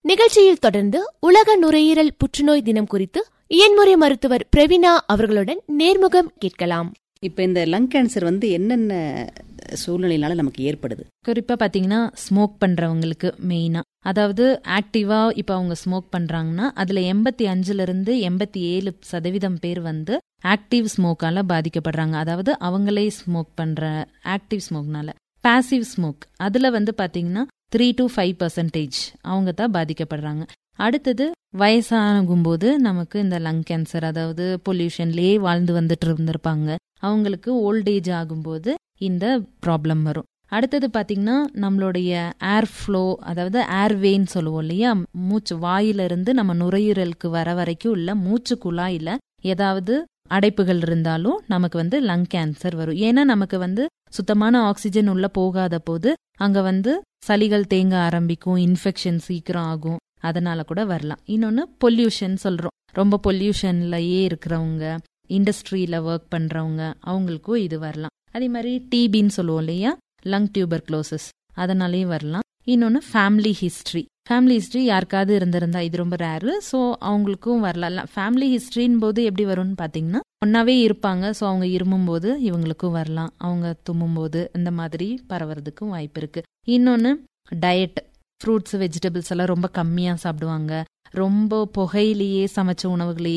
நிகழ்ச்சியில் தொடர்ந்து உலக நுரையீரல் புற்றுநோய் தினம் குறித்து இயன்முறை மருத்துவர் பிரவீனா அவர்களுடன் நேர்முகம் கேட்கலாம் இப்போ இந்த லங் கேன்சர் வந்து என்னென்ன சூழ்நிலையினால நமக்கு ஏற்படுது குறிப்பாக பார்த்தீங்கன்னா ஸ்மோக் பண்ணுறவங்களுக்கு மெயினாக அதாவது ஆக்டிவாக இப்போ அவங்க ஸ்மோக் பண்ணுறாங்கன்னா அதில் எண்பத்தி அஞ்சுலேருந்து எண்பத்தி ஏழு சதவீதம் பேர் வந்து ஆக்டிவ் ஸ்மோக்கால பாதிக்கப்படுறாங்க அதாவது அவங்களே ஸ்மோக் பண்ணுற ஆக்டிவ் ஸ்மோக்னால பாசிவ் ஸ்மோக் அதில் வந்து பார்த்தீங்கன்னா த்ரீ டு ஃபைவ் பர்சன்டேஜ் அவங்க தான் பாதிக்கப்படுறாங்க அடுத்தது வயசாகும்போது நமக்கு இந்த லங் கேன்சர் அதாவது பொல்யூஷன்லேயே வாழ்ந்து வந்துட்டு இருந்திருப்பாங்க அவங்களுக்கு ஓல்டேஜ் ஆகும்போது இந்த ப்ராப்ளம் வரும் அடுத்தது பார்த்தீங்கன்னா நம்மளுடைய ஏர் ஃப்ளோ அதாவது ஏர்வேன்னு சொல்லுவோம் இல்லையா மூச்சு வாயிலிருந்து நம்ம நுரையீரலுக்கு வர வரைக்கும் உள்ள மூச்சு குழாயில ஏதாவது அடைப்புகள் இருந்தாலும் நமக்கு வந்து லங் கேன்சர் வரும் ஏன்னா நமக்கு வந்து சுத்தமான ஆக்சிஜன் உள்ள போகாத போது அங்க வந்து சளிகள் தேங்க ஆரம்பிக்கும் இன்ஃபெக்ஷன் சீக்கிரம் ஆகும் அதனால கூட வரலாம் இன்னொன்னு பொல்யூஷன் சொல்றோம் ரொம்ப பொல்யூஷன்லயே இருக்கிறவங்க இண்டஸ்ட்ரியில ஒர்க் பண்றவங்க அவங்களுக்கும் இது வரலாம் அதே மாதிரி டிபின்னு சொல்லுவோம் இல்லையா லங் டியூபர் க்ளோசஸ் அதனாலேயும் வரலாம் இன்னொன்று ஃபேமிலி ஹிஸ்ட்ரி ஃபேமிலி ஹிஸ்ட்ரி யாருக்காவது இருந்திருந்தா இது ரொம்ப ரேரு ஸோ அவங்களுக்கும் வரலாம் ஃபேமிலி ஹிஸ்ட்ரின் போது எப்படி வரும்னு பார்த்தீங்கன்னா ஒன்னாவே இருப்பாங்க ஸோ அவங்க இருமும் போது இவங்களுக்கும் வரலாம் அவங்க தும்மும் போது இந்த மாதிரி பரவறதுக்கும் வாய்ப்பு இருக்கு இன்னொன்று டயட் ஃப்ரூட்ஸ் வெஜிடபிள்ஸ் எல்லாம் ரொம்ப கம்மியாக சாப்பிடுவாங்க ரொம்ப புகையிலேயே சமைச்ச உணவுகளையே